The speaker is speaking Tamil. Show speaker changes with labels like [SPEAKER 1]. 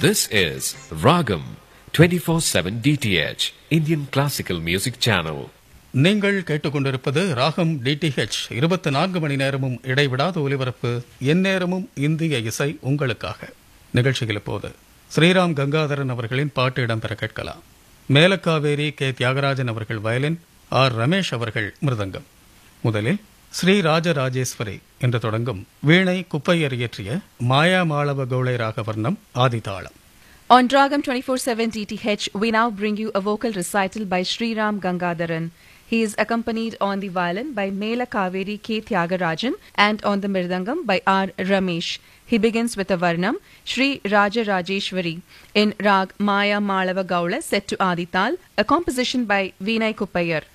[SPEAKER 1] This is Ragam 24/7 DTH Indian Classical Music Channel.
[SPEAKER 2] நீங்கள் கேட்டுக்கொண்டிருப்பது ராகம் டிடிஹெச் இருபத்தி நான்கு மணி நேரமும் இடைவிடாத ஒலிபரப்பு எந்நேரமும் இந்திய இசை உங்களுக்காக நிகழ்ச்சியில் இப்போது ஸ்ரீராம் கங்காதரன் அவர்களின் பாட்டு இடம்பெற கேட்கலாம் மேலக்காவேரி கே தியாகராஜன் அவர்கள் வயலின் ஆர் ரமேஷ் அவர்கள் மிருதங்கம் முதலில் ஸ்ரீ ராஜராஜேஸ்வரி என்று தொடங்கும் வீணை குப்பையர் இயற்றிய மாயா Malava Gaula ராகவர்ணம் ஆதிதாளம்
[SPEAKER 3] On Dragam 24/7 DTH, we now bring you a vocal recital by Sri Ram Gangadharan. He is accompanied on the violin by Mela Kaveri K. Tyagarajan and on the mirdangam by R. Ramesh. He begins with a varnam, Sri Raja Rajeshwari, in Rag Maya Malava Gaula set to Adital, a composition by Vinay Kuppayar.